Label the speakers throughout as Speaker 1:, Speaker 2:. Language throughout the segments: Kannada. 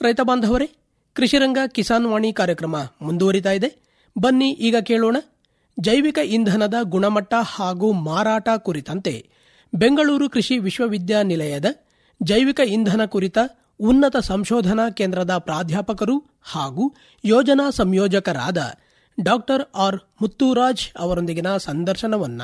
Speaker 1: ರೈತ ಬಾಂಧವರೇ ಕೃಷಿರಂಗ ಕಿಸಾನ್ ವಾಣಿ ಕಾರ್ಯಕ್ರಮ ಮುಂದುವರಿತಾ ಇದೆ ಬನ್ನಿ ಈಗ ಕೇಳೋಣ ಜೈವಿಕ ಇಂಧನದ ಗುಣಮಟ್ಟ ಹಾಗೂ ಮಾರಾಟ ಕುರಿತಂತೆ ಬೆಂಗಳೂರು ಕೃಷಿ ವಿಶ್ವವಿದ್ಯಾನಿಲಯದ ಜೈವಿಕ ಇಂಧನ ಕುರಿತ ಉನ್ನತ ಸಂಶೋಧನಾ ಕೇಂದ್ರದ ಪ್ರಾಧ್ಯಾಪಕರು ಹಾಗೂ ಯೋಜನಾ ಸಂಯೋಜಕರಾದ ಡಾಕ್ಟರ್ ಆರ್ ಮುತ್ತುರಾಜ್ ಅವರೊಂದಿಗಿನ ಸಂದರ್ಶನವನ್ನ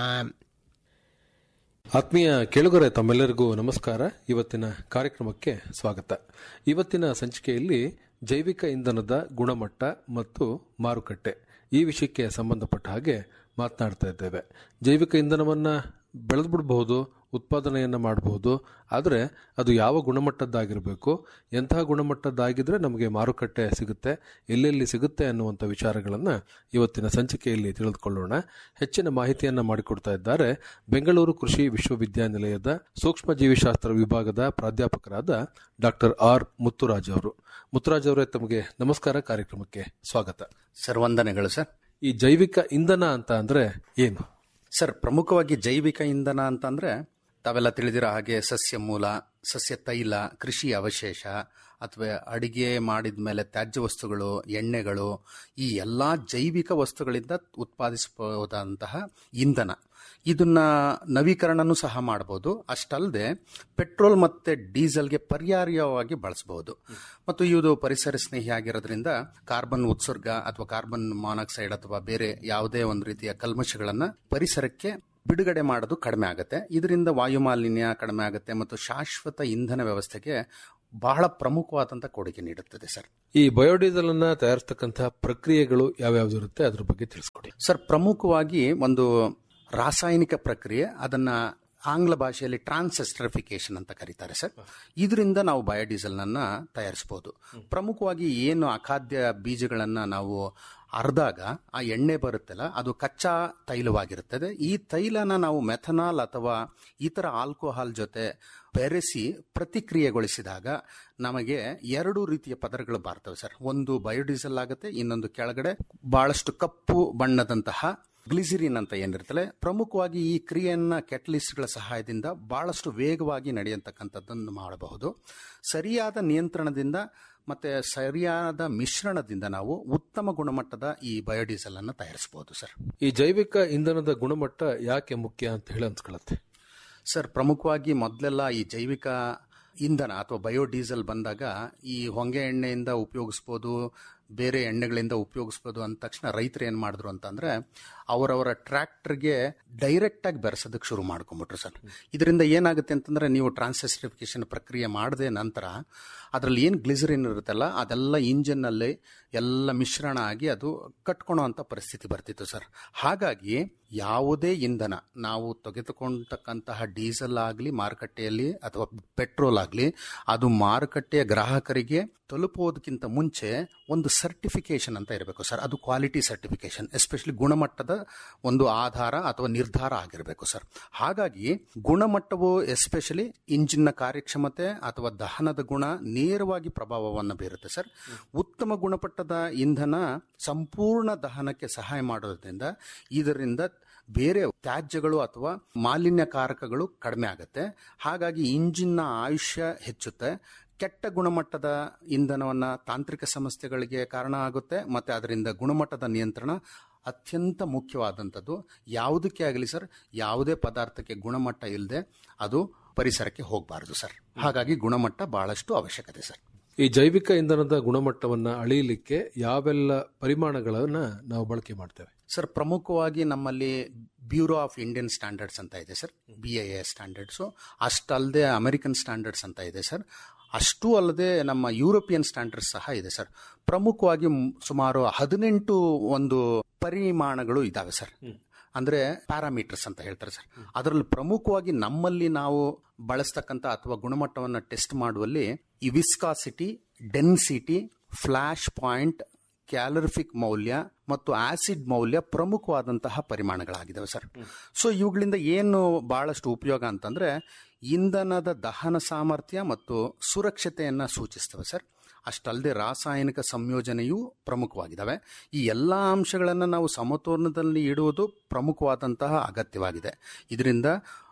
Speaker 2: ಆತ್ಮೀಯ ಕೇಳುಗರೆ ತಮ್ಮೆಲ್ಲರಿಗೂ ನಮಸ್ಕಾರ ಇವತ್ತಿನ ಕಾರ್ಯಕ್ರಮಕ್ಕೆ ಸ್ವಾಗತ ಇವತ್ತಿನ ಸಂಚಿಕೆಯಲ್ಲಿ ಜೈವಿಕ ಇಂಧನದ ಗುಣಮಟ್ಟ ಮತ್ತು ಮಾರುಕಟ್ಟೆ ಈ ವಿಷಯಕ್ಕೆ ಸಂಬಂಧಪಟ್ಟ ಹಾಗೆ ಮಾತನಾಡ್ತಾ ಇದ್ದೇವೆ ಜೈವಿಕ ಇಂಧನವನ್ನು ಬೆಳೆದ್ಬಿಡ್ಬಹುದು ಉತ್ಪಾದನೆಯನ್ನು ಮಾಡಬಹುದು ಆದರೆ ಅದು ಯಾವ ಗುಣಮಟ್ಟದ್ದಾಗಿರಬೇಕು ಎಂತಹ ಗುಣಮಟ್ಟದ್ದಾಗಿದ್ರೆ ನಮಗೆ ಮಾರುಕಟ್ಟೆ ಸಿಗುತ್ತೆ ಎಲ್ಲೆಲ್ಲಿ ಸಿಗುತ್ತೆ ಅನ್ನುವಂಥ ವಿಚಾರಗಳನ್ನು ಇವತ್ತಿನ ಸಂಚಿಕೆಯಲ್ಲಿ ತಿಳಿದುಕೊಳ್ಳೋಣ ಹೆಚ್ಚಿನ ಮಾಹಿತಿಯನ್ನು ಮಾಡಿಕೊಡ್ತಾ ಇದ್ದಾರೆ ಬೆಂಗಳೂರು ಕೃಷಿ ವಿಶ್ವವಿದ್ಯಾನಿಲಯದ ಸೂಕ್ಷ್ಮ ಜೀವಿಶಾಸ್ತ್ರ ವಿಭಾಗದ ಪ್ರಾಧ್ಯಾಪಕರಾದ ಡಾಕ್ಟರ್ ಆರ್ ಮುತ್ತುರಾಜ್ ಅವರು ಮುತ್ತುರಾಜ್ ಅವರೇ ತಮಗೆ ನಮಸ್ಕಾರ ಕಾರ್ಯಕ್ರಮಕ್ಕೆ ಸ್ವಾಗತ
Speaker 3: ಸರ್ ವಂದನೆಗಳು ಸರ್
Speaker 2: ಈ ಜೈವಿಕ ಇಂಧನ ಅಂತ ಅಂದ್ರೆ ಏನು
Speaker 3: ಸರ್ ಪ್ರಮುಖವಾಗಿ ಜೈವಿಕ ಇಂಧನ ಅಂತಂದ್ರೆ ತಾವೆಲ್ಲ ತಿಳಿದಿರೋ ಹಾಗೆ ಸಸ್ಯ ಮೂಲ ಸಸ್ಯ ತೈಲ ಕೃಷಿ ಅವಶೇಷ ಅಥವಾ ಅಡಿಗೆ ಮಾಡಿದ ಮೇಲೆ ತ್ಯಾಜ್ಯ ವಸ್ತುಗಳು ಎಣ್ಣೆಗಳು ಈ ಎಲ್ಲ ಜೈವಿಕ ವಸ್ತುಗಳಿಂದ ಉತ್ಪಾದಿಸಬಹುದಾದಂತಹ ಇಂಧನ ಇದನ್ನ ನವೀಕರಣನೂ ಸಹ ಮಾಡಬಹುದು ಅಷ್ಟಲ್ಲದೆ ಪೆಟ್ರೋಲ್ ಮತ್ತೆ ಡೀಸೆಲ್ಗೆ ಪರ್ಯಾಯವಾಗಿ ಬಳಸಬಹುದು ಮತ್ತು ಇದು ಪರಿಸರ ಸ್ನೇಹಿ ಆಗಿರೋದ್ರಿಂದ ಕಾರ್ಬನ್ ಉತ್ಸರ್ಗ ಅಥವಾ ಕಾರ್ಬನ್ ಮಾನಾಕ್ಸೈಡ್ ಅಥವಾ ಬೇರೆ ಯಾವುದೇ ಒಂದು ರೀತಿಯ ಕಲ್ಮಶಗಳನ್ನ ಪರಿಸರಕ್ಕೆ ಬಿಡುಗಡೆ ಮಾಡೋದು ಕಡಿಮೆ ಆಗುತ್ತೆ ಇದರಿಂದ ವಾಯು ಮಾಲಿನ್ಯ ಕಡಿಮೆ ಆಗುತ್ತೆ ಮತ್ತು ಶಾಶ್ವತ ಇಂಧನ ವ್ಯವಸ್ಥೆಗೆ ಬಹಳ ಪ್ರಮುಖವಾದಂಥ ಕೊಡುಗೆ ನೀಡುತ್ತದೆ ಸರ್
Speaker 2: ಈ ಬಯೋಡೀಸೆಲ್ ಅನ್ನ ತಯಾರಿಸತಕ್ಕಂತಹ ಪ್ರಕ್ರಿಯೆಗಳು ಯಾವ್ಯಾವ್ದು ಇರುತ್ತೆ ಅದ್ರ ಬಗ್ಗೆ ತಿಳಿಸ್ಕೊಡಿ
Speaker 3: ಸರ್ ಪ್ರಮುಖವಾಗಿ ಒಂದು ರಾಸಾಯನಿಕ ಪ್ರಕ್ರಿಯೆ ಅದನ್ನ ಆಂಗ್ಲ ಭಾಷೆಯಲ್ಲಿ ಟ್ರಾನ್ಸೆಸ್ಟರಿಫಿಕೇಶನ್ ಅಂತ ಕರೀತಾರೆ ಸರ್ ಇದರಿಂದ ನಾವು ಬಯೋಡೀಸೆಲ್ನನ್ನ ತಯಾರಿಸಬಹುದು ಪ್ರಮುಖವಾಗಿ ಏನು ಅಖಾದ್ಯ ಬೀಜಗಳನ್ನ ನಾವು ಅರ್ದಾಗ ಆ ಎಣ್ಣೆ ಬರುತ್ತಲ್ಲ ಅದು ಕಚ್ಚಾ ತೈಲವಾಗಿರುತ್ತದೆ ಈ ತೈಲನ ನಾವು ಮೆಥನಾಲ್ ಅಥವಾ ಇತರ ಆಲ್ಕೋಹಾಲ್ ಜೊತೆ ಬೆರೆಸಿ ಪ್ರತಿಕ್ರಿಯೆಗೊಳಿಸಿದಾಗ ನಮಗೆ ಎರಡು ರೀತಿಯ ಪದರಗಳು ಬರ್ತವೆ ಸರ್ ಒಂದು ಬಯೋಡೀಸೆಲ್ ಆಗುತ್ತೆ ಇನ್ನೊಂದು ಕೆಳಗಡೆ ಬಹಳಷ್ಟು ಕಪ್ಪು ಬಣ್ಣದಂತಹ ಗ್ಲಿಸಿರಿನ್ ಅಂತ ಏನಿರ್ತದೆ ಪ್ರಮುಖವಾಗಿ ಈ ಕ್ರಿಯೆಯನ್ನ ಕೆಟಲಿಸ್ಟ್ಗಳ ಸಹಾಯದಿಂದ ಬಹಳಷ್ಟು ವೇಗವಾಗಿ ನಡೆಯತಕ್ಕಂಥದ್ದನ್ನು ಮಾಡಬಹುದು ಸರಿಯಾದ ನಿಯಂತ್ರಣದಿಂದ ಮತ್ತೆ ಸರಿಯಾದ ಮಿಶ್ರಣದಿಂದ ನಾವು ಉತ್ತಮ ಗುಣಮಟ್ಟದ ಈ ಬಯೋಡೀಸೆಲ್ ಅನ್ನು ತಯಾರಿಸಬಹುದು ಸರ್
Speaker 2: ಈ ಜೈವಿಕ ಇಂಧನದ ಗುಣಮಟ್ಟ ಯಾಕೆ ಮುಖ್ಯ ಅಂತ ಹೇಳಿ ಅನ್ಸ್ಕೊಳತ್ತೆ
Speaker 3: ಸರ್ ಪ್ರಮುಖವಾಗಿ ಮೊದಲೆಲ್ಲ ಈ ಜೈವಿಕ ಇಂಧನ ಅಥವಾ ಬಯೋಡೀಸೆಲ್ ಬಂದಾಗ ಈ ಹೊಂಗೆ ಎಣ್ಣೆಯಿಂದ ಉಪಯೋಗಿಸ್ಬೋದು ಬೇರೆ ಎಣ್ಣೆಗಳಿಂದ ಉಪಯೋಗಿಸ್ಬೋದು ಅಂದ ತಕ್ಷಣ ರೈತರು ಏನು ಮಾಡಿದ್ರು ಅಂತಂದ್ರೆ ಅವರವರ ಟ್ರ್ಯಾಕ್ಟರ್ಗೆ ಡೈರೆಕ್ಟ್ ಆಗಿ ಬೆರೆಸೋದಕ್ಕೆ ಶುರು ಮಾಡ್ಕೊಂಡ್ಬಿಟ್ರು ಸರ್ ಇದರಿಂದ ಏನಾಗುತ್ತೆ ಅಂತಂದ್ರೆ ನೀವು ಟ್ರಾನ್ಸೆಸ್ಟಿಫಿಕೇಶನ್ ಪ್ರಕ್ರಿಯೆ ಮಾಡದೆ ನಂತರ ಅದರಲ್ಲಿ ಏನು ಗ್ಲಿಸರಿನ್ ಇರುತ್ತಲ್ಲ ಅದೆಲ್ಲ ಇಂಜಿನ್ನಲ್ಲಿ ಎಲ್ಲ ಮಿಶ್ರಣ ಆಗಿ ಅದು ಕಟ್ಕೊಳೋ ಅಂತ ಪರಿಸ್ಥಿತಿ ಬರ್ತಿತ್ತು ಸರ್ ಹಾಗಾಗಿ ಯಾವುದೇ ಇಂಧನ ನಾವು ತೆಗೆದುಕೊಂಡತಕ್ಕಂತಹ ಡೀಸೆಲ್ ಆಗಲಿ ಮಾರುಕಟ್ಟೆಯಲ್ಲಿ ಅಥವಾ ಪೆಟ್ರೋಲ್ ಆಗಲಿ ಅದು ಮಾರುಕಟ್ಟೆಯ ಗ್ರಾಹಕರಿಗೆ ತಲುಪೋದಕ್ಕಿಂತ ಮುಂಚೆ ಒಂದು ಸರ್ಟಿಫಿಕೇಶನ್ ಅಂತ ಇರಬೇಕು ಸರ್ ಅದು ಕ್ವಾಲಿಟಿ ಸರ್ಟಿಫಿಕೇಶನ್ ಎಸ್ಪೆಷಲಿ ಗುಣಮಟ್ಟದ ಒಂದು ಆಧಾರ ಅಥವಾ ನಿರ್ಧಾರ ಆಗಿರಬೇಕು ಸರ್ ಹಾಗಾಗಿ ಗುಣಮಟ್ಟವು ಎಸ್ಪೆಷಲಿ ಇಂಜಿನ್ನ ಕಾರ್ಯಕ್ಷಮತೆ ಅಥವಾ ದಹನದ ಗುಣ ನೇರವಾಗಿ ಪ್ರಭಾವವನ್ನು ಬೀರುತ್ತೆ ಸರ್ ಉತ್ತಮ ಗುಣಮಟ್ಟದ ಇಂಧನ ಸಂಪೂರ್ಣ ದಹನಕ್ಕೆ ಸಹಾಯ ಮಾಡೋದ್ರಿಂದ ಇದರಿಂದ ಬೇರೆ ತ್ಯಾಜ್ಯಗಳು ಅಥವಾ ಮಾಲಿನ್ಯಕಾರಕಗಳು ಕಡಿಮೆ ಆಗುತ್ತೆ ಹಾಗಾಗಿ ಇಂಜಿನ್ನ ಆಯುಷ್ಯ ಹೆಚ್ಚುತ್ತೆ ಕೆಟ್ಟ ಗುಣಮಟ್ಟದ ಇಂಧನವನ್ನ ತಾಂತ್ರಿಕ ಸಮಸ್ಯೆಗಳಿಗೆ ಕಾರಣ ಆಗುತ್ತೆ ಮತ್ತೆ ಅದರಿಂದ ಗುಣಮಟ್ಟದ ನಿಯಂತ್ರಣ ಅತ್ಯಂತ ಮುಖ್ಯವಾದಂಥದ್ದು ಯಾವುದಕ್ಕೆ ಆಗಲಿ ಸರ್ ಯಾವುದೇ ಪದಾರ್ಥಕ್ಕೆ ಗುಣಮಟ್ಟ ಇಲ್ಲದೆ ಅದು ಪರಿಸರಕ್ಕೆ ಹೋಗಬಾರದು ಸರ್ ಹಾಗಾಗಿ ಗುಣಮಟ್ಟ ಬಹಳಷ್ಟು ಅವಶ್ಯಕತೆ ಸರ್
Speaker 2: ಈ ಜೈವಿಕ ಇಂಧನದ ಗುಣಮಟ್ಟವನ್ನ ಅಳಿಯಲಿಕ್ಕೆ ಯಾವೆಲ್ಲ ಪರಿಮಾಣಗಳನ್ನ ನಾವು ಬಳಕೆ ಮಾಡ್ತೇವೆ
Speaker 3: ಸರ್ ಪ್ರಮುಖವಾಗಿ ನಮ್ಮಲ್ಲಿ ಬ್ಯೂರೋ ಆಫ್ ಇಂಡಿಯನ್ ಸ್ಟ್ಯಾಂಡರ್ಡ್ಸ್ ಅಂತ ಇದೆ sir B I A standards ಅಷ್ಟಲ್ಲದೆ ಅಮೆರಿಕನ್ ಸ್ಟ್ಯಾಂಡರ್ಡ್ಸ್ ಅಂತ ಇದೆ ಸರ್ ಅಷ್ಟೂ ಅಲ್ಲದೆ ನಮ್ಮ ಯುರೋಪಿಯನ್ ಸ್ಟ್ಯಾಂಡರ್ಡ್ಸ್ ಸಹ ಇದೆ ಸರ್ ಪ್ರಮುಖವಾಗಿ ಮ್- ಸುಮಾರು ಹದಿನೆಂಟು ಒಂದು ಪರಿಮಾಣಗಳು ಇದಾವೆ ಸರ್ ಅಂದ್ರೆ ಪ್ಯಾರಾಮೀಟರ್ಸ್ ಅಂತ ಹೇಳ್ತಾರೆ ಸರ್ ಅದರಲ್ಲಿ ಪ್ರಮುಖವಾಗಿ ನಮ್ಮಲ್ಲಿ ನಾವು ಬಳಸ್ತಕ್ಕಂಥ ಅಥವಾ ಗುಣಮಟ್ಟವನ್ನು ಟೆಸ್ಟ್ ಮಾಡುವಲ್ಲಿ ಈ viscosity density flash point calorific ಮೌಲ್ಯ ಮತ್ತು ಆಸಿಡ್ ಮೌಲ್ಯ ಪ್ರಮುಖವಾದಂತಹ ಪರಿಮಾಣಗಳಾಗಿದ್ದಾವೆ ಸರ್ ಸೊ ಇವುಗಳಿಂದ ಏನು ಬಹಳಷ್ಟು ಉಪಯೋಗ ಅಂತಂದ್ರೆ ಇಂಧನದ ದಹನ ಸಾಮರ್ಥ್ಯ ಮತ್ತು ಸುರಕ್ಷತೆಯನ್ನ ಸೂಚಿಸ್ತವೆ ಸರ್ ಅಷ್ಟಲ್ಲದೆ ರಾಸಾಯನಿಕ ಸಂಯೋಜನೆಯೂ ಪ್ರಮುಖವಾಗಿದ್ದಾವೆ ಈ ಎಲ್ಲ ಅಂಶಗಳನ್ನು ನಾವು ಸಮತೋಲನದಲ್ಲಿ ಇಡುವುದು ಪ್ರಮುಖವಾದಂತಹ ಅಗತ್ಯವಾಗಿದೆ ಇದರಿಂದ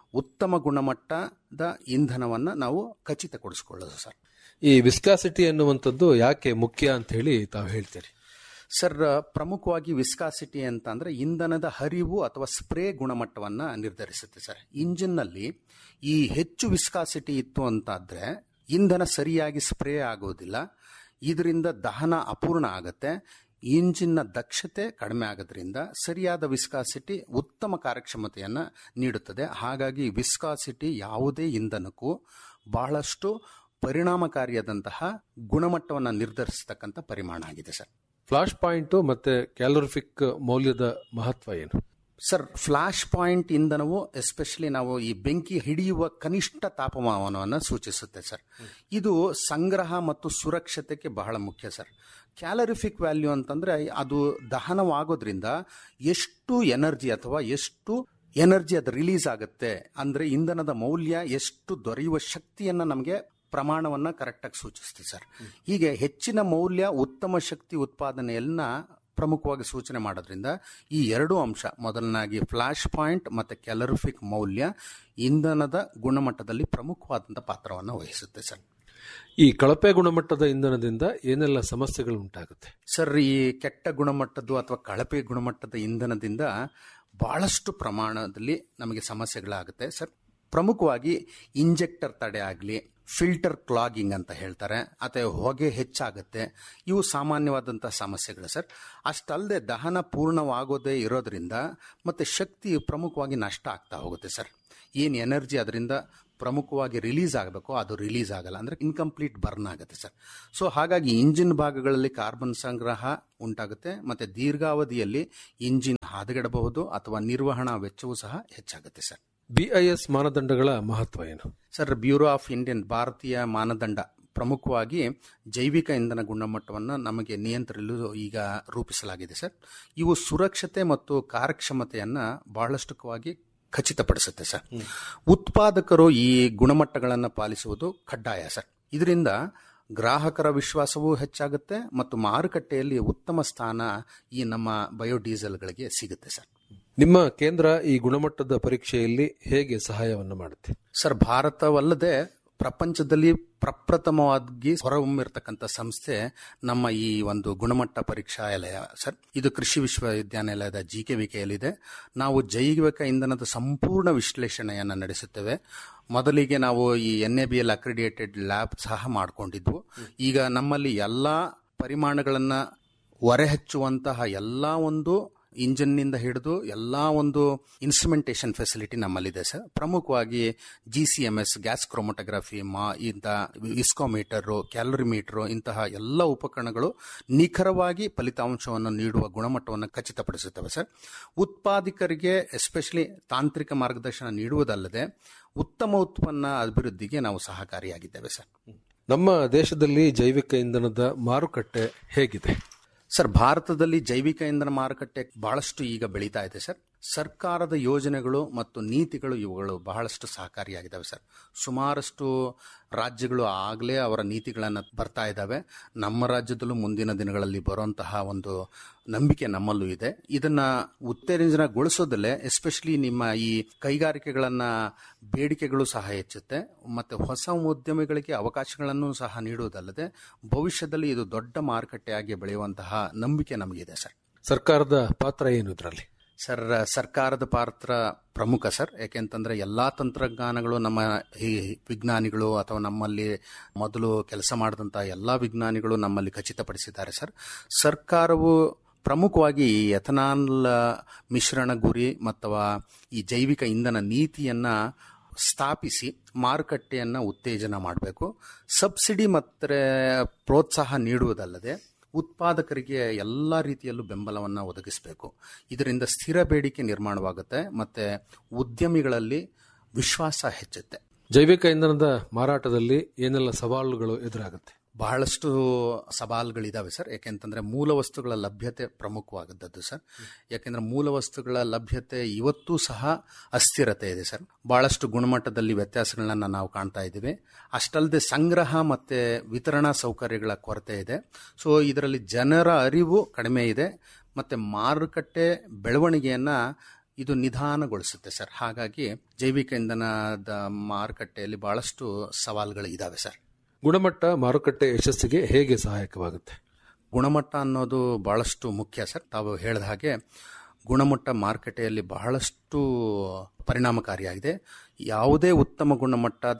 Speaker 3: ಉತ್ತಮ ಗುಣಮಟ್ಟದ ಇಂಧನವನ್ನು ನಾವು ಖಚಿತಪಡಿಸ್ಕೊಳ್ಳೋದು ಸರ್
Speaker 2: ಈ ವಿಸ್ಕಾಸಿಟಿ ಅನ್ನುವಂಥದ್ದು ಯಾಕೆ ಮುಖ್ಯ ಅಂತ ಹೇಳಿ ತಾವು ಹೇಳ್ತೀರಿ
Speaker 3: ಸರ್ ಪ್ರಮುಖವಾಗಿ ವಿಸ್ಕಾಸಿಟಿ ಅಂತ ಅಂದ್ರೆ ಇಂಧನದ ಹರಿವು ಅಥವಾ ಸ್ಪ್ರೇ ಗುಣಮಟ್ಟವನ್ನ ನಿರ್ಧರಿಸುತ್ತೆ ಸರ್ ಇಂಜಿನ್ನಲ್ಲಿ ಈ ಹೆಚ್ಚು ವಿಸ್ಕಾಸಿಟಿ ಇತ್ತು ಅಂತಾದ್ರೆ ಇಂಧನ ಸರಿಯಾಗಿ ಸ್ಪ್ರೇ ಆಗೋದಿಲ್ಲ ಇದರಿಂದ ದಹನ ಅಪೂರ್ಣ ಆಗತ್ತೆ ಇಂಜಿನ್ನ ದಕ್ಷತೆ ಕಡಿಮೆ ಆಗೋದ್ರಿಂದ ಸರಿಯಾದ ವಿಸ್ಕಾಸಿಟಿ ಉತ್ತಮ ಕಾರ್ಯಕ್ಷಮತೆಯನ್ನು ನೀಡುತ್ತದೆ ಹಾಗಾಗಿ ವಿಸ್ಕಾಸಿಟಿ ಯಾವುದೇ ಇಂಧನಕ್ಕೂ ಬಹಳಷ್ಟು ಪರಿಣಾಮಕಾರಿಯಾದಂತಹ ಗುಣಮಟ್ಟವನ್ನು ನಿರ್ಧರಿಸತಕ್ಕಂಥ ಪರಿಮಾಣ ಆಗಿದೆ ಸರ್
Speaker 2: ಫ್ಲಾಶ್ ಪಾಯಿಂಟ್ ಮತ್ತೆ ಕ್ಯಾಲೋರಿಫಿಕ್ ಮೌಲ್ಯದ ಮಹತ್ವ ಏನು
Speaker 3: ಸರ್ ಫ್ಲಾಶ್ ಪಾಯಿಂಟ್ ಇಂಧನವು ಎಸ್ಪೆಷಲಿ ನಾವು ಈ ಬೆಂಕಿ ಹಿಡಿಯುವ ಕನಿಷ್ಠ ತಾಪಮಾನವನ್ನು ಸೂಚಿಸುತ್ತೆ ಸರ್ ಇದು ಸಂಗ್ರಹ ಮತ್ತು ಸುರಕ್ಷತೆಗೆ ಬಹಳ ಮುಖ್ಯ ಸರ್ ಕ್ಯಾಲರಿಫಿಕ್ ವ್ಯಾಲ್ಯೂ ಅಂತಂದ್ರೆ ಅದು ದಹನವಾಗೋದ್ರಿಂದ ಎಷ್ಟು ಎನರ್ಜಿ ಅಥವಾ ಎಷ್ಟು ಎನರ್ಜಿ ಅದು ರಿಲೀಸ್ ಆಗುತ್ತೆ ಅಂದ್ರೆ ಇಂಧನದ ಮೌಲ್ಯ ಎಷ್ಟು ದೊರೆಯುವ ಶಕ್ತಿಯನ್ನ ನಮಗೆ ಪ್ರಮಾಣವನ್ನ ಕರೆಕ್ಟಾಗಿ ಸೂಚಿಸುತ್ತೆ ಸರ್ ಹೀಗೆ ಹೆಚ್ಚಿನ ಮೌಲ್ಯ ಉತ್ತಮ ಶಕ್ತಿ ಉತ್ಪಾದನೆಯನ್ನ ಪ್ರಮುಖವಾಗಿ ಸೂಚನೆ ಮಾಡೋದ್ರಿಂದ ಈ ಎರಡು ಅಂಶ ಮೊದಲನಾಗಿ ಫ್ಲಾಶ್ ಪಾಯಿಂಟ್ ಮತ್ತೆ ಕ್ಯಾಲರಿಫಿಕ್ ಮೌಲ್ಯ ಇಂಧನದ ಗುಣಮಟ್ಟದಲ್ಲಿ ಪ್ರಮುಖವಾದಂಥ ಪಾತ್ರವನ್ನು ವಹಿಸುತ್ತೆ ಸರ್
Speaker 2: ಈ ಕಳಪೆ ಗುಣಮಟ್ಟದ ಇಂಧನದಿಂದ ಏನೆಲ್ಲ ಸಮಸ್ಯೆಗಳು ಉಂಟಾಗುತ್ತೆ
Speaker 3: ಸರ್ ಈ ಕೆಟ್ಟ ಗುಣಮಟ್ಟದ್ದು ಅಥವಾ ಕಳಪೆ ಗುಣಮಟ್ಟದ ಇಂಧನದಿಂದ ಬಹಳಷ್ಟು ಪ್ರಮಾಣದಲ್ಲಿ ನಮಗೆ ಸಮಸ್ಯೆಗಳಾಗುತ್ತೆ ಸರ್ ಪ್ರಮುಖವಾಗಿ ಇಂಜೆಕ್ಟರ್ ತಡೆ ಆಗಲಿ ಫಿಲ್ಟರ್ ಕ್ಲಾಗಿಂಗ್ ಅಂತ ಹೇಳ್ತಾರೆ ಅಥವಾ ಹೊಗೆ ಹೆಚ್ಚಾಗುತ್ತೆ ಇವು ಸಾಮಾನ್ಯವಾದಂತಹ ಸಮಸ್ಯೆಗಳು ಸರ್ ಅಷ್ಟಲ್ಲದೆ ದಹನ ಪೂರ್ಣವಾಗೋದೇ ಇರೋದ್ರಿಂದ ಮತ್ತೆ ಶಕ್ತಿ ಪ್ರಮುಖವಾಗಿ ನಷ್ಟ ಆಗ್ತಾ ಹೋಗುತ್ತೆ ಸರ್ ಏನು ಎನರ್ಜಿ ಅದರಿಂದ ಪ್ರಮುಖವಾಗಿ ರಿಲೀಸ್ ಆಗಬೇಕು ಅದು ರಿಲೀಸ್ ಆಗಲ್ಲ ಅಂದರೆ ಇನ್ಕಂಪ್ಲೀಟ್ ಬರ್ನ್ ಆಗುತ್ತೆ ಸರ್ ಸೊ ಹಾಗಾಗಿ ಇಂಜಿನ್ ಭಾಗಗಳಲ್ಲಿ ಕಾರ್ಬನ್ ಸಂಗ್ರಹ ಉಂಟಾಗುತ್ತೆ ಮತ್ತು ದೀರ್ಘಾವಧಿಯಲ್ಲಿ ಇಂಜಿನ್ ಹದಗೆಡಬಹುದು ಅಥವಾ ನಿರ್ವಹಣಾ ವೆಚ್ಚವೂ ಸಹ ಹೆಚ್ಚಾಗುತ್ತೆ ಸರ್
Speaker 2: ಬಿಐಎಸ್ ಮಾನದಂಡಗಳ ಮಹತ್ವ ಏನು
Speaker 3: ಸರ್ ಬ್ಯೂರೋ ಆಫ್ ಇಂಡಿಯನ್ ಭಾರತೀಯ ಮಾನದಂಡ ಪ್ರಮುಖವಾಗಿ ಜೈವಿಕ ಇಂಧನ ಗುಣಮಟ್ಟವನ್ನು ನಮಗೆ ನಿಯಂತ್ರಿಸಲು ಈಗ ರೂಪಿಸಲಾಗಿದೆ ಸರ್ ಇವು ಸುರಕ್ಷತೆ ಮತ್ತು ಕಾರ್ಯಕ್ಷಮತೆಯನ್ನು ಬಹಳಷ್ಟುವಾಗಿ ಖಚಿತಪಡಿಸುತ್ತೆ ಸರ್ ಉತ್ಪಾದಕರು ಈ ಗುಣಮಟ್ಟಗಳನ್ನು ಪಾಲಿಸುವುದು ಕಡ್ಡಾಯ ಸರ್ ಇದರಿಂದ ಗ್ರಾಹಕರ ವಿಶ್ವಾಸವೂ ಹೆಚ್ಚಾಗುತ್ತೆ ಮತ್ತು ಮಾರುಕಟ್ಟೆಯಲ್ಲಿ ಉತ್ತಮ ಸ್ಥಾನ ಈ ನಮ್ಮ ಬಯೋಡೀಸೆಲ್ಗಳಿಗೆ ಸಿಗುತ್ತೆ ಸರ್
Speaker 2: ನಿಮ್ಮ ಕೇಂದ್ರ ಈ ಗುಣಮಟ್ಟದ ಪರೀಕ್ಷೆಯಲ್ಲಿ ಹೇಗೆ ಸಹಾಯವನ್ನು ಮಾಡುತ್ತೆ
Speaker 3: ಸರ್ ಭಾರತವಲ್ಲದೆ ಪ್ರಪಂಚದಲ್ಲಿ ಪ್ರಪ್ರಥಮವಾಗಿ ಹೊರಹೊಮ್ಮಿರ್ತಕ್ಕಂಥ ಸಂಸ್ಥೆ ನಮ್ಮ ಈ ಒಂದು ಗುಣಮಟ್ಟ ಪರೀಕ್ಷಾಲಯ ಸರ್ ಇದು ಕೃಷಿ ವಿಶ್ವವಿದ್ಯಾನಿಲಯದ ಜಿ ಕೆ ವಿಕೆಯಲ್ಲಿದೆ ನಾವು ಜೈವಿಕ ಇಂಧನದ ಸಂಪೂರ್ಣ ವಿಶ್ಲೇಷಣೆಯನ್ನು ನಡೆಸುತ್ತೇವೆ ಮೊದಲಿಗೆ ನಾವು ಈ N A B L accredited lab ಸಹ ಮಾಡಿಕೊಂಡಿದ್ವು ಈಗ ನಮ್ಮಲ್ಲಿ ಎಲ್ಲ ಪರಿಮಾಣಗಳನ್ನು ಹೊರಹಚ್ಚುವಂತಹ ಎಲ್ಲ ಒಂದು ಇಂಜಿನ್ನಿಂದ ಹಿಡಿದು ಎಲ್ಲ ಒಂದು ಇನ್ಸ್ಟ್ರುಮೆಂಟೇಷನ್ ಫೆಸಿಲಿಟಿ ನಮ್ಮಲ್ಲಿದೆ ಸರ್ ಪ್ರಮುಖವಾಗಿ G C M S gas chromatography ಮಾ ಇಂಥ ಇಸ್ಕೋಮೀಟರು ಕ್ಯಾಲರಿಮೀಟರು ಇಂತಹ ಎಲ್ಲ ಉಪಕರಣಗಳು ನಿಖರವಾಗಿ ಫಲಿತಾಂಶವನ್ನು ನೀಡುವ ಗುಣಮಟ್ಟವನ್ನು ಖಚಿತಪಡಿಸುತ್ತವೆ ಸರ್ ಉತ್ಪಾದಕರಿಗೆ ಎಸ್ಪೆಷಲಿ ತಾಂತ್ರಿಕ ಮಾರ್ಗದರ್ಶನ ನೀಡುವುದಲ್ಲದೆ ಉತ್ತಮ ಉತ್ಪನ್ನ ಅಭಿವೃದ್ಧಿಗೆ ನಾವು ಸಹಕಾರಿಯಾಗಿದ್ದೇವೆ ಸರ್
Speaker 2: ನಮ್ಮ ದೇಶದಲ್ಲಿ ಜೈವಿಕ ಇಂಧನದ ಮಾರುಕಟ್ಟೆ ಹೇಗಿದೆ
Speaker 3: ಸರ್ ಭಾರತದಲ್ಲಿ ಜೈವಿಕ ಇಂಧನ ಮಾರುಕಟ್ಟೆ ಬಹಳಷ್ಟು ಈಗ ಬೆಳೀತಾ ಇದೆ ಸರ್ ಸರ್ಕಾರದ ಯೋಜನೆಗಳು ಮತ್ತು ನೀತಿಗಳು ಇವುಗಳು ಬಹಳಷ್ಟು ಸಹಕಾರಿಯಾಗಿದ್ದಾವೆ ಸರ್ ಸುಮಾರಷ್ಟು ರಾಜ್ಯಗಳು ಆಗಲೇ ಅವರ ನೀತಿಗಳನ್ನು ಬರ್ತಾ ಇದ್ದಾವೆ ನಮ್ಮ ರಾಜ್ಯದಲ್ಲೂ ಮುಂದಿನ ದಿನಗಳಲ್ಲಿ ಬರುವಂತಹ ಒಂದು ನಂಬಿಕೆ ನಮ್ಮಲ್ಲೂ ಇದೆ ಇದನ್ನ ಉತ್ತೇಜನಗೊಳಿಸೋದಲ್ಲೇ ಎಸ್ಪೆಷಲಿ ನಿಮ್ಮ ಈ ಕೈಗಾರಿಕೆಗಳನ್ನ ಬೇಡಿಕೆಗಳು ಸಹ ಹೆಚ್ಚುತ್ತೆ ಮತ್ತೆ ಹೊಸ ಉದ್ಯಮಿಗಳಿಗೆ ಅವಕಾಶಗಳನ್ನು ಸಹ ನೀಡುವುದಲ್ಲದೆ ಭವಿಷ್ಯದಲ್ಲಿ ಇದು ದೊಡ್ಡ ಮಾರುಕಟ್ಟೆಯಾಗಿ ಬೆಳೆಯುವಂತಹ ನಂಬಿಕೆ ನಮಗಿದೆ ಸರ್
Speaker 2: ಸರ್ಕಾರದ ಪಾತ್ರ ಏನು ಇದರಲ್ಲಿ
Speaker 3: ಸರ್ ಸರ್ಕಾರದ ಪಾತ್ರ ಪ್ರಮುಖ ಸರ್ ಯಾಕೆಂತಂದ್ರೆ ಎಲ್ಲಾ ತಂತ್ರಜ್ಞಾನಗಳು ನಮ್ಮ ಈ ವಿಜ್ಞಾನಿಗಳು ಅಥವಾ ನಮ್ಮಲ್ಲಿ ಮೊದಲು ಕೆಲಸ ಮಾಡಿದಂತಹ ಎಲ್ಲಾ ವಿಜ್ಞಾನಿಗಳು ನಮ್ಮಲ್ಲಿ ಖಚಿತಪಡಿಸಿದ್ದಾರೆ ಸರ್ ಸರ್ಕಾರವು ಪ್ರಮುಖವಾಗಿ ಈ ಎಥನಾಲ್ ಮಿಶ್ರಣ ಗುರಿ ಅಥವಾ ಈ ಜೈವಿಕ ಇಂಧನ ನೀತಿಯನ್ನ ಸ್ಥಾಪಿಸಿ ಮಾರುಕಟ್ಟೆಯನ್ನ ಉತ್ತೇಜನ ಮಾಡಬೇಕು ಸಬ್ಸಿಡಿ ಮತ್ತು ಪ್ರೋತ್ಸಾಹ ನೀಡುವುದಲ್ಲದೆ ಉತ್ಪಾದಕರಿಗೆ ಎಲ್ಲ ರೀತಿಯಲ್ಲೂ ಬೆಂಬಲವನ್ನು ಒದಗಿಸಬೇಕು ಇದರಿಂದ ಸ್ಥಿರ ಬೇಡಿಕೆ ನಿರ್ಮಾಣವಾಗುತ್ತೆ ಮತ್ತೆ ಉದ್ಯಮಿಗಳಲ್ಲಿ ವಿಶ್ವಾಸ ಹೆಚ್ಚುತ್ತೆ
Speaker 2: ಜೈವಿಕ ಇಂಧನದ ಮಾರಾಟದಲ್ಲಿ ಏನೆಲ್ಲ ಸವಾಲುಗಳು ಎದುರಾಗುತ್ತೆ
Speaker 3: ಬಹಳಷ್ಟು ಸವಾಲುಗಳಿದಾವೆ ಸರ್ ಯಾಕೆಂತಂದ್ರೆ ಮೂಲ ವಸ್ತುಗಳ ಲಭ್ಯತೆ ಪ್ರಮುಖವಾದದ್ದು ಸರ್ ಯಾಕೆಂದ್ರೆ ಮೂಲ ವಸ್ತುಗಳ ಲಭ್ಯತೆ ಇವತ್ತೂ ಸಹ ಅಸ್ಥಿರತೆ ಇದೆ ಸರ್ ಬಹಳಷ್ಟು ಗುಣಮಟ್ಟದಲ್ಲಿ ವ್ಯತ್ಯಾಸಗಳನ್ನ ನಾವು ಕಾಣ್ತಾ ಇದ್ದೀವಿ ಅಷ್ಟಲ್ಲದೆ ಸಂಗ್ರಹ ಮತ್ತೆ ವಿತರಣಾ ಸೌಕರ್ಯಗಳ ಕೊರತೆ ಇದೆ ಸೊ ಇದರಲ್ಲಿ ಜನರ ಅರಿವು ಕಡಿಮೆ ಇದೆ ಮತ್ತೆ ಮಾರುಕಟ್ಟೆ ಬೆಳವಣಿಗೆಯನ್ನ ಇದು ನಿಧಾನಗೊಳಿಸುತ್ತೆ ಸರ್ ಹಾಗಾಗಿ ಜೈವಿಕ ಇಂಧನದ ಮಾರುಕಟ್ಟೆಯಲ್ಲಿ ಬಹಳಷ್ಟು ಸವಾಲುಗಳು ಇದಾವೆ ಸರ್
Speaker 2: ಗುಣಮಟ್ಟ ಮಾರುಕಟ್ಟೆ ಯಶಸ್ಸಿಗೆ ಹೇಗೆ ಸಹಾಯಕವಾಗುತ್ತೆ
Speaker 3: ಗುಣಮಟ್ಟ ಅನ್ನೋದು ಬಹಳಷ್ಟು ಮುಖ್ಯ ಸರ್ ತಾವು ಹೇಳಿದ ಹಾಗೆ ಗುಣಮಟ್ಟ ಮಾರುಕಟ್ಟೆಯಲ್ಲಿ ಬಹಳಷ್ಟು ಪರಿಣಾಮಕಾರಿಯಾಗಿದೆ ಯಾವುದೇ ಉತ್ತಮ ಗುಣಮಟ್ಟದ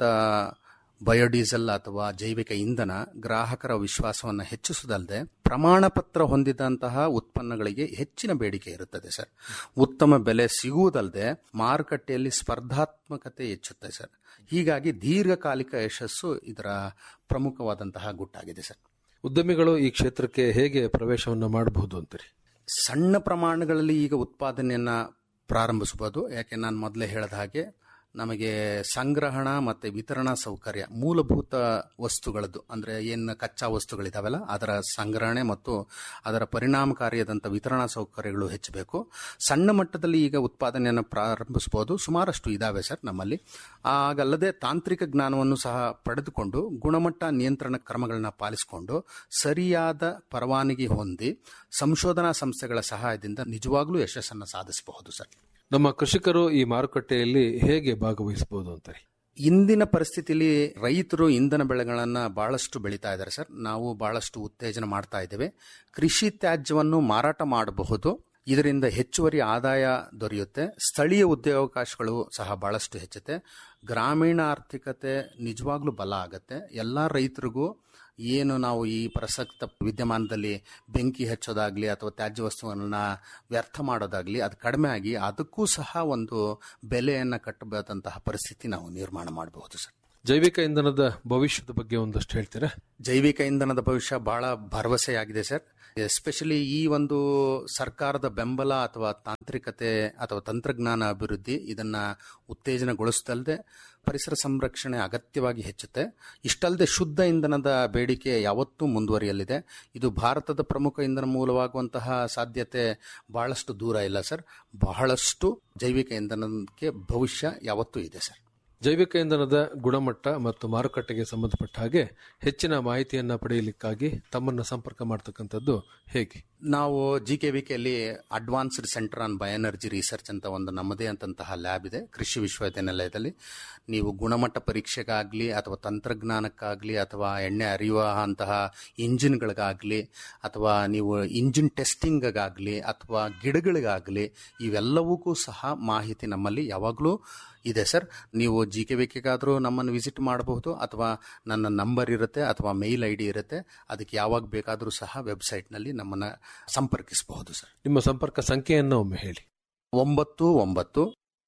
Speaker 3: ಬಯೋಡೀಸೆಲ್ ಅಥವಾ ಜೈವಿಕ ಇಂಧನ ಗ್ರಾಹಕರ ವಿಶ್ವಾಸವನ್ನು ಹೆಚ್ಚಿಸುವುದಲ್ಲದೆ ಪ್ರಮಾಣ ಪತ್ರ ಹೊಂದಿದಂತಹ ಉತ್ಪನ್ನಗಳಿಗೆ ಹೆಚ್ಚಿನ ಬೇಡಿಕೆ ಇರುತ್ತದೆ ಸರ್ ಉತ್ತಮ ಬೆಲೆ ಸಿಗುವುದಲ್ಲದೆ ಮಾರುಕಟ್ಟೆಯಲ್ಲಿ ಸ್ಪರ್ಧಾತ್ಮಕತೆ ಹೆಚ್ಚುತ್ತೆ ಸರ್ ಹೀಗಾಗಿ ದೀರ್ಘಕಾಲಿಕ ಯಶಸ್ಸು ಇದರ ಪ್ರಮುಖವಾದಂತಹ ಗುಟ್ಟಾಗಿದೆ ಸರ್
Speaker 2: ಉದ್ಯಮಿಗಳು ಈ ಕ್ಷೇತ್ರಕ್ಕೆ ಹೇಗೆ ಪ್ರವೇಶವನ್ನು ಮಾಡಬಹುದು ಅಂತೀರಿ
Speaker 3: ಸಣ್ಣ ಪ್ರಮಾಣಗಳಲ್ಲಿ ಈಗ ಉತ್ಪಾದನೆಯನ್ನ ಪ್ರಾರಂಭಿಸಬಹುದು ಯಾಕೆ ನಾನು ಮೊದಲೇ ಹೇಳಿದ ಹಾಗೆ ನಮಗೆ ಸಂಗ್ರಹಣ ಮತ್ತು ವಿತರಣಾ ಸೌಕರ್ಯ ಮೂಲಭೂತ ವಸ್ತುಗಳದ್ದು ಅಂದರೆ ಏನು ಕಚ್ಚಾ ವಸ್ತುಗಳಿದಾವಲ್ಲ ಅದರ ಸಂಗ್ರಹಣೆ ಮತ್ತು ಅದರ ಪರಿಣಾಮಕಾರಿಯಾದಂಥ ವಿತರಣಾ ಸೌಕರ್ಯಗಳು ಹೆಚ್ಚಬೇಕು ಸಣ್ಣ ಮಟ್ಟದಲ್ಲಿ ಈಗ ಉತ್ಪಾದನೆಯನ್ನು ಪ್ರಾರಂಭಿಸಬಹುದು ಸುಮಾರಷ್ಟು ಇದಾವೆ ಸರ್ ನಮ್ಮಲ್ಲಿ ಹಾಗಲ್ಲದೆ ತಾಂತ್ರಿಕ ಜ್ಞಾನವನ್ನು ಸಹ ಪಡೆದುಕೊಂಡು ಗುಣಮಟ್ಟ ನಿಯಂತ್ರಣ ಕ್ರಮಗಳನ್ನ ಪಾಲಿಸಿಕೊಂಡು ಸರಿಯಾದ ಪರವಾನಗಿ ಹೊಂದಿ ಸಂಶೋಧನಾ ಸಂಸ್ಥೆಗಳ ಸಹಾಯದಿಂದ ನಿಜವಾಗ್ಲೂ ಯಶಸ್ಸನ್ನು ಸಾಧಿಸಬಹುದು ಸರ್
Speaker 2: ನಮ್ಮ ಕೃಷಿಕರು ಈ ಮಾರುಕಟ್ಟೆಯಲ್ಲಿ ಹೇಗೆ ಭಾಗವಹಿಸಬಹುದು ಅಂತಾರೆ
Speaker 3: ಇಂದಿನ ಪರಿಸ್ಥಿತಿಯಲ್ಲಿ ರೈತರು ಇಂಧನ ಬೆಳೆಗಳನ್ನ ಬಹಳಷ್ಟು ಬೆಳೀತಾ ಇದ್ದಾರೆ ಸರ್ ನಾವು ಬಹಳಷ್ಟು ಉತ್ತೇಜನ ಮಾಡ್ತಾ ಇದ್ದೇವೆ ಕೃಷಿ ತ್ಯಾಜ್ಯವನ್ನು ಮಾರಾಟ ಮಾಡಬಹುದು ಇದರಿಂದ ಹೆಚ್ಚುವರಿ ಆದಾಯ ದೊರೆಯುತ್ತೆ ಸ್ಥಳೀಯ ಉದ್ಯೋಗಾವಕಾಶಗಳು ಸಹ ಬಹಳಷ್ಟು ಹೆಚ್ಚುತ್ತೆ ಗ್ರಾಮೀಣ ಆರ್ಥಿಕತೆ ನಿಜವಾಗ್ಲೂ ಬಲ ಆಗತ್ತೆ ಎಲ್ಲ ರೈತರಿಗೂ ಏನು ನಾವು ಈ ಪ್ರಸಕ್ತ ವಿದ್ಯಮಾನದಲ್ಲಿ ಬೆಂಕಿ ಹಚ್ಚೋದಾಗ್ಲಿ ಅಥವಾ ತ್ಯಾಜ್ಯ ವಸ್ತುಗಳನ್ನ ವ್ಯರ್ಥ ಮಾಡೋದಾಗ್ಲಿ ಅದು ಕಡಿಮೆ ಆಗಿ ಅದಕ್ಕೂ ಸಹ ಒಂದು ಬೆಲೆಯನ್ನು ಕಟ್ಟಬಹುದಂತಹ ಪರಿಸ್ಥಿತಿ ನಾವು ನಿರ್ಮಾಣ ಮಾಡಬಹುದು ಸರ್
Speaker 2: ಜೈವಿಕ ಇಂಧನದ ಭವಿಷ್ಯದ ಬಗ್ಗೆ ಒಂದಷ್ಟು ಹೇಳ್ತೀರಾ
Speaker 3: ಜೈವಿಕ ಇಂಧನದ ಭವಿಷ್ಯ ಬಹಳ ಭರವಸೆಯಾಗಿದೆ ಸರ್ ಎಸ್ಪೆಷಲಿ ಈ ಒಂದು ಸರ್ಕಾರದ ಬೆಂಬಲ ಅಥವಾ ತಾಂತ್ರಿಕತೆ ಅಥವಾ ತಂತ್ರಜ್ಞಾನ ಅಭಿವೃದ್ಧಿ ಇದನ್ನ ಉತ್ತೇಜನಗೊಳಿಸದಲ್ಲದೆ ಪರಿಸರ ಸಂರಕ್ಷಣೆ ಅಗತ್ಯವಾಗಿ ಹೆಚ್ಚುತ್ತೆ ಇಷ್ಟಲ್ಲದೆ ಶುದ್ಧ ಇಂಧನದ ಬೇಡಿಕೆ ಯಾವತ್ತೂ ಮುಂದುವರಿಯಲಿದೆ ಇದು ಭಾರತದ ಪ್ರಮುಖ ಇಂಧನ ಮೂಲವಾಗುವಂತಹ ಸಾಧ್ಯತೆ ಬಹಳಷ್ಟು ದೂರ ಇಲ್ಲ ಸರ್ ಬಹಳಷ್ಟು ಜೈವಿಕ ಇಂಧನಕ್ಕೆ ಭವಿಷ್ಯ ಯಾವತ್ತೂ ಇದೆ ಸರ್
Speaker 2: ಜೈವಿಕ ಇಂಧನದ ಗುಣಮಟ್ಟ ಮತ್ತು ಮಾರುಕಟ್ಟೆಗೆ ಸಂಬಂಧಪಟ್ಟ ಹಾಗೆ ಹೆಚ್ಚಿನ ಮಾಹಿತಿಯನ್ನ ಪಡೆಯಲಿಕ್ಕಾಗಿ ತಮ್ಮನ್ನು ಸಂಪರ್ಕ ಮಾಡತಕ್ಕಂಥದ್ದು ಹೇಗೆ
Speaker 3: ನಾವು ಜಿ ಕೆ ವಿ ಕೆಯಲ್ಲಿ advanced centre on bioenergy research ಅಂತ ಒಂದು ನಮ್ಮದೇ ಅಂತಂತಹ ಲ್ಯಾಬ್ ಇದೆ ಕೃಷಿ ವಿಶ್ವವಿದ್ಯಾನಿಲಯದಲ್ಲಿ ನೀವು ಗುಣಮಟ್ಟ ಪರೀಕ್ಷೆಗಾಗಲಿ ಅಥವಾ ತಂತ್ರಜ್ಞಾನಕ್ಕಾಗಲಿ ಅಥವಾ ಎಣ್ಣೆ ಅರಿಯುವ ಅಂತಹ ಇಂಜಿನ್ಗಳಿಗಾಗಲಿ ಅಥವಾ ನೀವು ಇಂಜಿನ್ ಟೆಸ್ಟಿಂಗ್ಗಾಗಲಿ ಅಥವಾ ಗಿಡಗಳಿಗಾಗಲಿ ಇವೆಲ್ಲವಕ್ಕೂ ಸಹ ಮಾಹಿತಿ ನಮ್ಮಲ್ಲಿ ಯಾವಾಗಲೂ ಇದೆ ಸರ್ ನೀವು ಜಿ ಕೆ ವಿಕೆಗಾದರೂ ನಮ್ಮನ್ನು ವಿಸಿಟ್ ಮಾಡಬಹುದು ಅಥವಾ ನನ್ನ ನಂಬರ್ ಇರುತ್ತೆ ಅಥವಾ ಮೇಲ್ ಐ ಡಿ ಇರುತ್ತೆ ಅದಕ್ಕೆ ಯಾವಾಗ ಬೇಕಾದರೂ ಸಹ ವೆಬ್ಸೈಟ್ನಲ್ಲಿ ನಮ್ಮನ್ನು ಸಂಪರ್ಕಿಸಬಹುದು ಸರ್
Speaker 2: ನಿಮ್ಮ ಸಂಪರ್ಕ ಸಂಖ್ಯೆಯನ್ನು ಒಮ್ಮೆ ಹೇಳಿ
Speaker 3: ಒಂಬತ್ತು ಒಂಬತ್ತು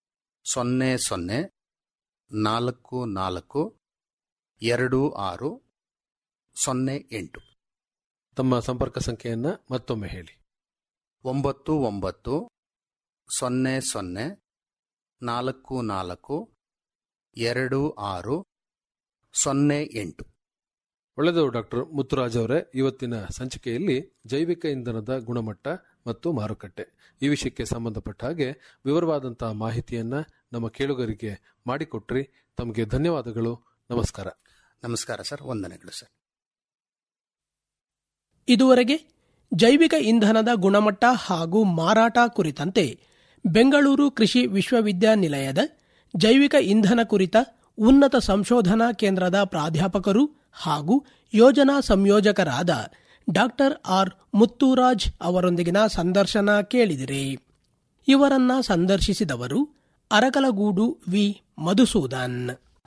Speaker 3: ಸೊನ್ನೆ ಸೊನ್ನೆ ನಾಲ್ಕು ನಾಲ್ಕು ಎರಡು ಆರು ಸೊನ್ನೆ ಎಂಟು
Speaker 2: ತಮ್ಮ ಸಂಪರ್ಕ ಸಂಖ್ಯೆಯನ್ನ ಮತ್ತೊಮ್ಮೆ ಹೇಳಿ
Speaker 3: ಒಂಬತ್ತು ಒಂಬತ್ತು ಸೊನ್ನೆ ಸೊನ್ನೆ ನಾಲ್ಕು ನಾಲ್ಕು ಎರಡು ಆರು ಸೊನ್ನೆ ಎಂಟು
Speaker 2: ಒಳ್ಳೆಯದು ಡಾಕ್ಟರ್ ಮುತ್ತುರಾಜ್ ಅವರೇ ಇವತ್ತಿನ ಸಂಚಿಕೆಯಲ್ಲಿ ಜೈವಿಕ ಇಂಧನದ ಗುಣಮಟ್ಟ ಮತ್ತು ಮಾರುಕಟ್ಟೆ ಈ ವಿಷಯಕ್ಕೆ ಸಂಬಂಧಪಟ್ಟ ಹಾಗೆ ವಿವರವಾದಂತಹ ಮಾಹಿತಿಯನ್ನ ನಮ್ಮ ಕೇಳುಗರಿಗೆ ಮಾಡಿಕೊಟ್ರಿ ತಮಗೆ ಧನ್ಯವಾದಗಳು ನಮಸ್ಕಾರ
Speaker 3: ನಮಸ್ಕಾರ ಸರ್ ವಂದನೆಗಳು ಸರ್
Speaker 1: ಇದುವರೆಗೆ ಜೈವಿಕ ಇಂಧನದ ಗುಣಮಟ್ಟ ಹಾಗೂ ಮಾರಾಟ ಕುರಿತಂತೆ ಬೆಂಗಳೂರು ಕೃಷಿ ವಿಶ್ವವಿದ್ಯಾನಿಲಯದ ಜೈವಿಕ ಇಂಧನ ಕುರಿತ ಉನ್ನತ ಸಂಶೋಧನಾ ಕೇಂದ್ರದ ಪ್ರಾಧ್ಯಾಪಕರು ಹಾಗೂ ಯೋಜನಾ ಸಂಯೋಜಕರಾದ ಡಾಕ್ಟರ್ ಆರ್ ಮುತ್ತುರಾಜ್ ಅವರೊಂದಿಗಿನ ಸಂದರ್ಶನ ಕೇಳಿದಿರಿ ಇವರನ್ನ ಸಂದರ್ಶಿಸಿದವರು ಅರಕಲಗೂಡು ವಿ ಮಧುಸೂದನ್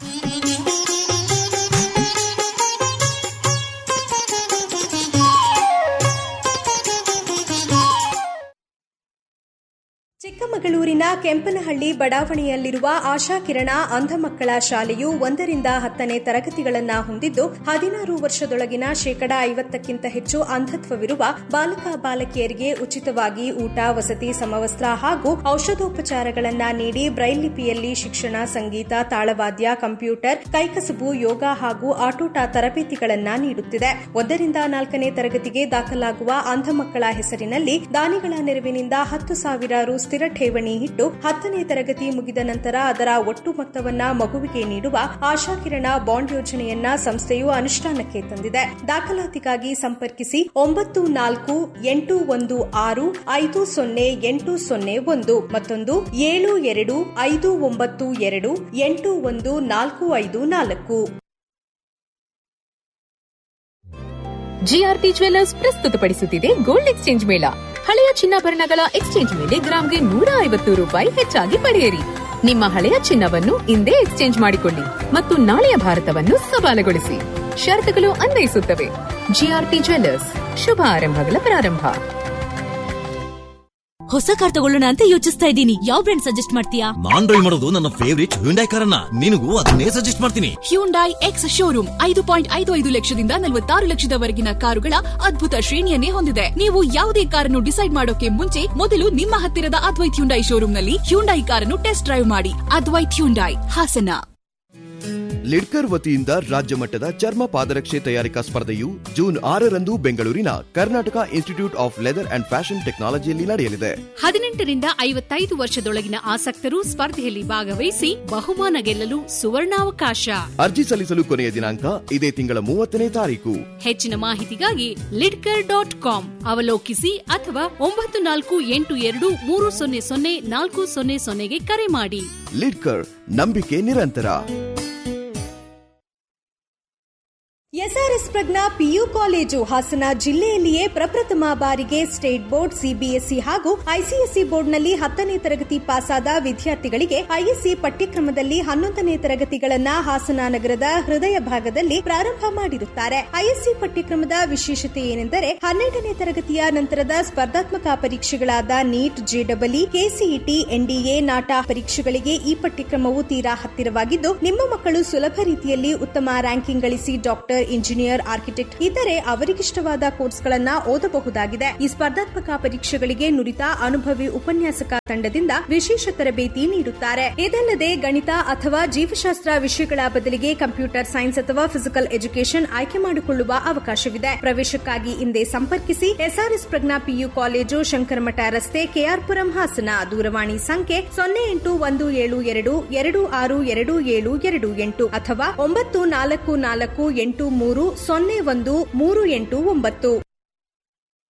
Speaker 4: ಚಿಕ್ಕಮಗಳೂರಿನ ಕೆಂಪನಹಳ್ಳಿ ಬಡಾವಣೆಯಲ್ಲಿರುವ ಆಶಾಕಿರಣ ಅಂಧ ಮಕ್ಕಳ ಶಾಲೆಯು ಒಂದರಿಂದ ಹತ್ತನೇ ತರಗತಿಗಳನ್ನ ಹೊಂದಿದ್ದು ಹದಿನಾರು ವರ್ಷದೊಳಗಿನ ಶೇಕಡಾ ಐವತ್ತಕ್ಕಿಂತ ಹೆಚ್ಚು ಅಂಧತ್ವವಿರುವ ಬಾಲಕ ಬಾಲಕಿಯರಿಗೆ ಉಚಿತವಾಗಿ ಊಟ ವಸತಿ ಸಮವಸ್ತ್ರ ಹಾಗೂ ಔಷಧೋಪಚಾರಗಳನ್ನ ನೀಡಿ ಬ್ರೈಲ್ ಲಿಪಿಯಲ್ಲಿ ಶಿಕ್ಷಣ ಸಂಗೀತ ತಾಳವಾದ್ಯ ಕಂಪ್ಯೂಟರ್ ಕೈಕಸಬು ಯೋಗ ಹಾಗೂ ಆಟೋಟ ತರಬೇತಿಗಳನ್ನ ನೀಡುತ್ತಿದೆ ಒಂದರಿಂದ ನಾಲ್ಕನೇ ತರಗತಿಗೆ ದಾಖಲಾಗುವ ಅಂಧ ಮಕ್ಕಳ ಹೆಸರಿನಲ್ಲಿ ದಾನಿಗಳ ನೆರವಿನಿಂದ ಹತ್ತು ಸಾವಿರ ರು ಸ್ಥಿರ ಠೇವಣಿ ಠೇವಣಿ ಇಟ್ಟು ಹತ್ತನೇ ತರಗತಿ ಮುಗಿದ ನಂತರ ಅದರ ಒಟ್ಟು ಮೊತ್ತವನ್ನ ಮಗುವಿಗೆ ನೀಡುವ ಆಶಾಕಿರಣ ಬಾಂಡ್ ಯೋಜನೆಯನ್ನ ಸಂಸ್ಥೆಯು ಅನುಷ್ಠಾನಕ್ಕೆ ತಂದಿದೆ ದಾಖಲಾತಿಗಾಗಿ ಸಂಪರ್ಕಿಸಿ ಒಂಬತ್ತು ನಾಲ್ಕು ಎಂಟು ಒಂದು ಆರು ಐದು ಸೊನ್ನೆ ಎಂಟು ಸೊನ್ನೆ ಒಂದು ಮತ್ತೊಂದು ಏಳು ಎರಡು ಐದು ಒಂಬತ್ತು ಎರಡು ಎಂಟು ಒಂದು ನಾಲ್ಕು ಐದು ನಾಲ್ಕು
Speaker 5: ಜಿಆರ್ಟಿ ಜ್ವೆಲ್ಲರ್ಸ್ ಪ್ರಸ್ತುತಪಡಿಸುತ್ತಿದೆ ಗೋಲ್ಡ್ ಎಕ್ಸ್ಚೇಂಜ್ ಮೇಳ ಹಳೆಯ ಚಿನ್ನಾಭರಣಗಳ ಎಕ್ಸ್ಚೇಂಜ್ ಮೇಲೆ ಗ್ರಾಂಗೆ ನೂರ ಐವತ್ತು ರೂಪಾಯಿ ಹೆಚ್ಚಾಗಿ ಪಡೆಯಿರಿ ನಿಮ್ಮ ಹಳೆಯ ಚಿನ್ನವನ್ನು ಇಂದೇ ಎಕ್ಸ್ಚೇಂಜ್ ಮಾಡಿಕೊಳ್ಳಿ ಮತ್ತು ನಾಳೆಯ ಭಾರತವನ್ನು ಸವಾಲುಗೊಳಿಸಿ ಷರತ್ತುಗಳು ಅನ್ವಯಿಸುತ್ತವೆ ಜಿಆರ್ಟಿ ಜ್ವೆಲ್ಲರ್ಸ್ ಶುಭ ಆರಂಭಗಳ ಪ್ರಾರಂಭ
Speaker 6: ಹೊಸ ಕಾರ್ ತಗೊಳ್ಳೋಣ ಅಂತ ಯೋಚಿಸ್ತಾ ಇದ್ದೀನಿ ಯಾವ ಬ್ರ್ಯಾಂಡ್ ಸಜೆಸ್ಟ್ ಮಾಡ್ತೀಯಾ
Speaker 7: ನಾನ್ ಡ್ರೈವ್ ಮಾಡೋದು ನನ್ನ ಫೇವರಿಟ್ ಹ್ಯುಂಡೈ ಕಾರನ್ನ ನಿನಗೂ ಅದನ್ನೇ ಸಜೆಸ್ಟ್ ಮಾಡ್ತೀನಿ
Speaker 8: ಹ್ಯುಂಡೈ ಎಕ್ಸ್ ಶೋರೂಮ್ ಐದು ಪಾಯಿಂಟ್ ಐದು ಐದು ಲಕ್ಷದಿಂದ ನಲವತ್ತಾರು ಲಕ್ಷದವರೆಗಿನ ಕಾರುಗಳ ಅದ್ಭುತ ಶ್ರೇಣಿಯನ್ನೇ ಹೊಂದಿದೆ ನೀವು ಯಾವುದೇ ಕಾರನ್ನು ಡಿಸೈಡ್ ಮಾಡೋಕೆ ಮುಂಚೆ ಮೊದಲು ನಿಮ್ಮ ಹತ್ತಿರದ ಅದ್ವೈತ್ ಹ್ಯುಂಡೈ ಶೋರೂಮ್ನಲ್ಲಿ ಹ್ಯುಂಡೈ ಕಾರನ್ನು ಟೆಸ್ಟ್ ಡ್ರೈವ್ ಮಾಡಿ ಅದ್ವೈತ್ ಹ್ಯುಂಡೈ ಹಾಸನ
Speaker 9: ಲಿಡ್ಕರ್ ವತಿಯಿಂದ ರಾಜ್ಯ ಮಟ್ಟದ ಚರ್ಮ ಪಾದರಕ್ಷೆ ತಯಾರಿಕಾ ಸ್ಪರ್ಧೆಯು ಜೂನ್ ಆರರಂದು ಬೆಂಗಳೂರಿನ Karnataka institute of leather and fashion ಟೆಕ್ನಾಲಜಿಯಲ್ಲಿ ನಡೆಯಲಿದೆ
Speaker 10: ಹದಿನೆಂಟರಿಂದ ಐವತ್ತೈದು ವರ್ಷದೊಳಗಿನ ಆಸಕ್ತರು ಸ್ಪರ್ಧೆಯಲ್ಲಿ ಭಾಗವಹಿಸಿ ಬಹುಮಾನ ಗೆಲ್ಲಲು ಸುವರ್ಣಾವಕಾಶ
Speaker 9: ಅರ್ಜಿ ಸಲ್ಲಿಸಲು ಕೊನೆಯ ದಿನಾಂಕ ಇದೇ ತಿಂಗಳ ಮೂವತ್ತನೇ ತಾರೀಕು
Speaker 10: ಹೆಚ್ಚಿನ ಮಾಹಿತಿಗಾಗಿ ಲಿಡ್ಕರ್ ಡಾಟ್ ಕಾಮ್ ಅವಲೋಕಿಸಿ ಅಥವಾ ಒಂಬತ್ತು ನಾಲ್ಕು ಎಂಟು ಎರಡು ಮೂರು ಸೊನ್ನೆ ಸೊನ್ನೆ ನಾಲ್ಕು ಸೊನ್ನೆ ಸೊನ್ನೆಗೆ ಕರೆ ಮಾಡಿ
Speaker 9: ಲಿಡ್ಕರ್ ನಂಬಿಕೆ ನಿರಂತರ
Speaker 4: SRS Pragna PU college Hassan ಜಿಲ್ಲೆಯಲ್ಲಿಯೇ ಪ್ರಪ್ರಥಮ ಬಾರಿಗೆ ಸ್ಟೇಟ್ ಬೋರ್ಡ್ ಸಿಬಿಎಸ್ಇ ಹಾಗೂ ಐಸಿಎಸ್ಇ ಬೋರ್ಡ್ನಲ್ಲಿ ಹತ್ತನೇ ತರಗತಿ ಪಾಸಾದ ವಿದ್ಯಾರ್ಥಿಗಳಿಗೆ ಐಎಸ್ಸಿ ಪಠ್ಯಕ್ರಮದಲ್ಲಿ ಹನ್ನೊಂದನೇ ತರಗತಿಗಳನ್ನ ಹಾಸನ ನಗರದ ಹೃದಯ ಭಾಗದಲ್ಲಿ ಪ್ರಾರಂಭ ಮಾಡಿರುತ್ತಾರೆ ಐಎಸ್ಸಿ ಪಠ್ಯಕ್ರಮದ ವಿಶೇಷತೆ ಏನೆಂದರೆ ಹನ್ನೆರಡನೇ ತರಗತಿಯ ನಂತರದ ಸ್ಪರ್ಧಾತ್ಮಕ ಪರೀಕ್ಷೆಗಳಾದ ನೀಟ್ ಜೆಡಬ್ಲ್ಇ ಕೆಸಿಇಟಿ ಎನ್ಡಿಎ ನಾಟ ಪರೀಕ್ಷೆಗಳಿಗೆ ಈ ಪಠ್ಯಕ್ರಮವು ತೀರಾ ಹತ್ತಿರವಾಗಿದ್ದು ನಿಮ್ಮ ಮಕ್ಕಳು ಸುಲಭ ರೀತಿಯಲ್ಲಿ ಉತ್ತಮ ರ್ಯಾಂಕಿಂಗ್ ಗಳಿಸಿ ಡಾಕ್ಟರ್ ಇಂಜಿನಿಯರ್ ಆರ್ಕಿಟೆಕ್ಟ್ ಇತರೆ ಅವರಿಗಿಷ್ಟವಾದ ಕೋರ್ಸ್ಗಳನ್ನ ಓದಬಹುದಾಗಿದೆ ಈ ಸ್ಪರ್ಧಾತ್ಮಕ ಪರೀಕ್ಷೆಗಳಿಗೆ ನುರಿತ ಅನುಭವಿ ಉಪನ್ಯಾಸಕ ತಂಡದಿಂದ ವಿಶೇಷ ತರಬೇತಿ ನೀಡುತ್ತಾರೆ ಇದಲ್ಲದೆ ಗಣಿತ ಅಥವಾ ಜೀವಶಾಸ್ತ್ರ ವಿಷಯಗಳ ಬದಲಿಗೆ ಕಂಪ್ಯೂಟರ್ ಸೈನ್ಸ್ ಅಥವಾ ಫಿಸಿಕಲ್ ಎಜುಕೇಶನ್ ಆಯ್ಕೆ ಮಾಡಿಕೊಳ್ಳುವ ಅವಕಾಶವಿದೆ ಪ್ರವೇಶಕ್ಕಾಗಿ ಹಿಂದೆ ಸಂಪರ್ಕಿಸಿ SRS Pragna PU college Shankar Mutt ರಸ್ತೆ ಕೆಆರ್ಪುರಂ ಹಾಸನ ದೂರವಾಣಿ ಸಂಖ್ಯೆ ಸೊನ್ನೆ ಎಂಟು ಒಂದು ಏಳು ಎರಡು ಎರಡು ಆರು ಎರಡು ಏಳು ಎರಡು ಎಂಟು ಅಥವಾ ಒಂಬತ್ತು ನಾಲ್ಕು ನಾಲ್ಕು ಎಂಟು ಮೂರು ಸೊನ್ನೆ ಒಂದು ಮೂರು ಎಂಟು ಒಂಬತ್ತು